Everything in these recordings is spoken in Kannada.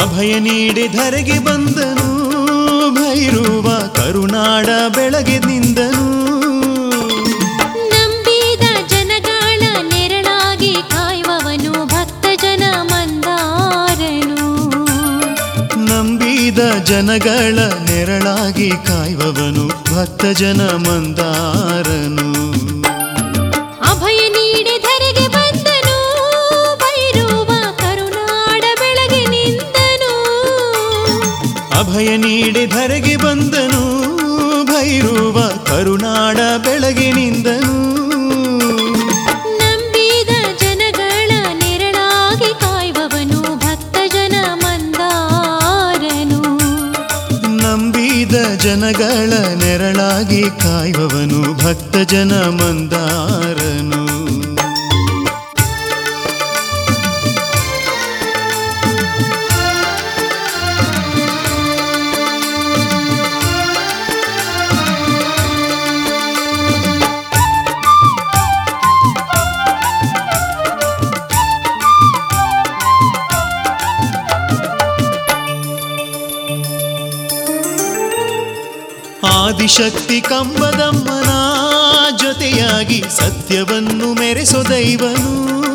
ಅಭಯ ನೀಡಿ ಧರೆಗೆ ಬಂದನು ಭೈರುವ ಕರುನಾಡ ಬೆಳಗ್ಗೆ ನಿಂದನು ನಂಬಿದ ಜನಗಳ ನೆರಳಾಗಿ ಕಾಯುವವನು ಭಕ್ತ ಜನ ಮಂದಾರನು ನಂಬಿದ ಜನಗಳ ನೆರಳಾಗಿ ಕಾಯುವವನು ಭಕ್ತ ಜನ ಮಂದಾರನು ಅಭಯ ನೀಡಿ ಧರೆಗೆ ಬಂದನು ಬೈರುವ ಕರುನಾಡ ಬೆಳಗ್ಗೆ ನಿಂದನು ಅಭಯ ನೀಡಿ ಧರೆಗೆ ಬಂದನು ಭೈರುವ ಕರುನಾಡ ಬೆಳಗ್ಗೆ ನಿಂದನು ನಂಬಿದ ಜನಗಳ ನೆರಳಾಗಿ ಕಾಯುವವನು ಭಕ್ತ ಜನ ಮಂದಾರನು ನಂಬಿದ ಜನಗಳ ನೆರಳಾಗಿ ಕಾಯುವವನು ಭಕ್ತ ಜನ ಮಂದಾರನು ಆದಿಶಕ್ತಿ ಕಂಬದಮ್ಮನ ಜೊತೆಯಾಗಿ ಸತ್ಯವನ್ನು ಮೆರೆಸೋ ದೈವನು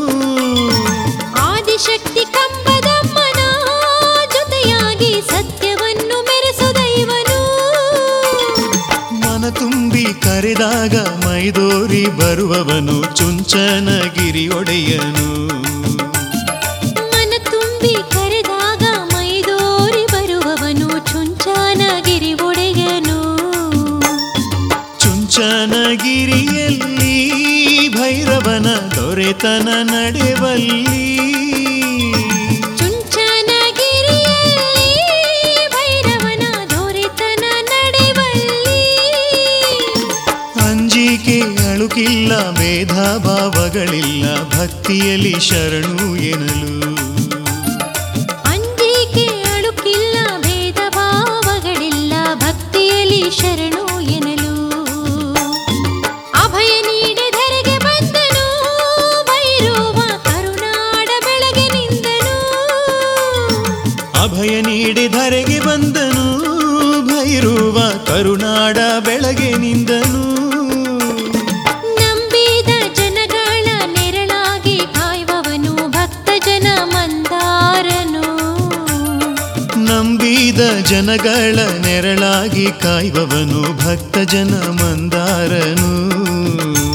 ಆದಿಶಕ್ತಿ ಕಂಬದಮ್ಮನ ಜೊತೆಯಾಗಿ ಸತ್ಯವನ್ನು ಮೆರೆಸು ದೈವನು ಮನ ತುಂಬಿ ಕರೆದಾಗ ಮೈದೋರಿ ಬರುವವನು ಚುಂಚನಗಿರಿ ಒಡೆಯನು ಮನ ತುಂಬಿ ಕರೆದಾಗ ಮೈದೋರಿ ಬರುವವನು ಚುಂಚನಗಿರಿ ಒಡೆಯನು ಚುಂಚನಗಿರಿಯಲ್ಲಿ ಭೈರವನ ದೊರೆತನ ನಡೆವಲ್ಲಿ ಚುಂಚನಗಿರಿಯಲ್ಲಿ ಭೈರವನ ದೊರೆತನ ನಡೆವಲ್ಲಿ ಅಂಜಿಕೆ ಅಳುಕಿಲ್ಲ ಭೇದ ಭಾವಗಳಿಲ್ಲ ಭಕ್ತಿಯಲ್ಲಿ ಶರಣು ಎನಲು ಅಂಜಿಕೆ ಅಳುಕಿಲ್ಲ ಭೇದ ಭಾವಗಳಿಲ್ಲ ಭಕ್ತಿಯಲ್ಲಿ ಶರಣು ಎನಲು ಅಭಯ ನೀಡಿ ಧರೆಗೆ ಬಂದನು ಭೈರುವ ಕರುನಾಡ ಬೆಳಗ್ಗೆ ನಿಂದನು ಅಭಯ ನೀಡಿ ಧರೆಗೆ ಬಂದನು ಭೈರುವ ಕರುನಾಡ ಬೆಳಗ್ಗೆ ನಿಂದನು ನಂಬಿದ ಜನಗಳ ನೆರಳಾಗಿ ಕಾಯುವವನು ಭಕ್ತ ಜನ ಮಂದಾರನು ನಂಬಿದ ಜನಗಳ ನೆರಳಾಗಿ ಕಾಯುವವನು ಭಕ್ತ ಜನ ಮಂದಾರನು